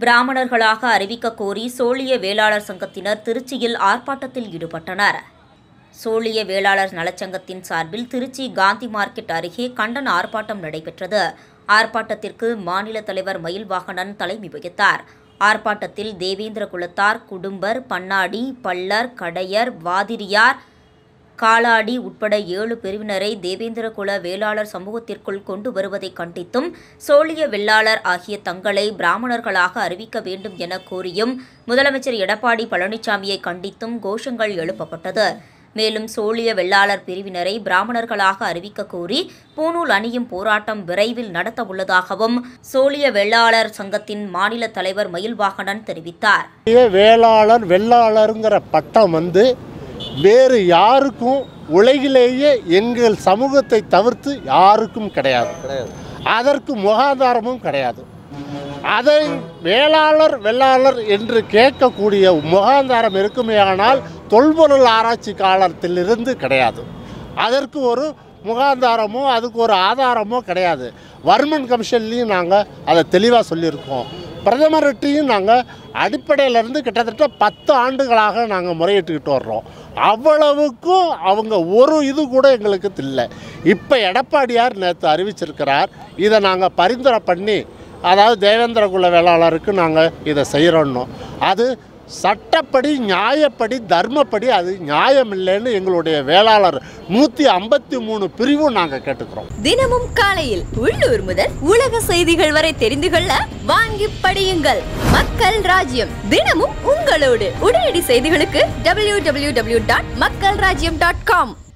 பிராமணர்களாக அறிவிக்க கோரி சோழிய வேளாளர் சங்கத்தினர் திருச்சியில் ஆர்ப்பாட்டத்தில் ஈடுபட்டனர் சோழிய வேளாளர் நலச்சங்கத்தின் சார்பில் திருச்சி காந்தி மார்க்கெட் அருகே கண்டன ஆர்ப்பாட்டம் நடைபெற்றது ஆர்ப்பாட்டத்திற்கு மாநில தலைவர் மயில்வாகனன் தலைமை வகித்தார் ஆர்ப்பாட்டத்தில் தேவேந்திர குலத்தார் குடும்பர் பன்னாடி பள்ளர் கடையர் வாதிரியார் காலாடி உட்பட ஏழு பிரிவினரை தேவேந்திர குல வேளாளர் சமூகத்திற்குள் கொண்டு வருவதை கண்டித்தும் சோழிய வெள்ளாளர் ஆகிய தங்களை பிராமணர்களாக அறிவிக்க வேண்டும் என கோரியும் முதலமைச்சர் எடப்பாடி பழனிசாமியை கண்டித்தும் கோஷங்கள் எழுப்பப்பட்டது மேலும் சோழிய வெள்ளாளர் பிரிவினரை பிராமணர்களாக அறிவிக்க கோரி பூணூல் அணியும் போராட்டம் விரைவில் நடத்த உள்ளதாகவும் சோழிய வெள்ளாளர் சங்கத்தின் மாநில தலைவர் மயில்வாகனன் தெரிவித்தார் பெரிய வேளாளர் வெள்ளாளருங்கிற பட்டம் வந்து வேறு யாருக்கும் உலகிலேயே எங்கள் சமூகத்தை தவிர்த்து யாருக்கும் கிடையாது அதற்கு முகாதாரமும் கிடையாது அதை வேளாளர் வெள்ளாளர் என்று கேட்கக்கூடிய முகாந்தாரம் இருக்குமேயானால் தொல்பொருள் ஆராய்ச்சி காலத்திலிருந்து கிடையாது அதற்கு ஒரு முகாந்தாரமோ அதுக்கு ஒரு ஆதாரமோ கிடையாது வர்மன் கமிஷன்லேயும் நாங்கள் அதை தெளிவாக சொல்லியிருக்கோம் பிரதமர்கிட்டையும் நாங்கள் அடிப்படையிலேருந்து கிட்டத்தட்ட பத்து ஆண்டுகளாக நாங்கள் முறையிட்டுக்கிட்டு வர்றோம் அவ்வளவுக்கும் அவங்க ஒரு இது கூட எங்களுக்கு இல்லை இப்போ எடப்பாடியார் நேற்று அறிவிச்சிருக்கிறார் இதை நாங்கள் பரிந்துரை பண்ணி அதாவது தேவேந்திர குல வேளாளருக்கு நாங்கள் இதை செய்கிறோன்னோம் அது சட்டப்படி நியாயப்படி தர்மப்படி அது நியாயம் இல்லைன்னு எங்களுடைய வேளாளர் நூற்றி ஐம்பத்தி மூணு பிரிவும் நாங்கள் கேட்டுக்கிறோம் தினமும் காலையில் உள்ளூர் முதல் உலக செய்திகள் வரை தெரிந்து கொள்ள வாங்கி படியுங்கள் மக்கள் ராஜ்யம் தினமும் உங்களோடு உடனடி செய்திகளுக்கு www.மக்கள்ராஜ்யம்.com டாட் மக்கள் ராஜ்யம் டாட் காம்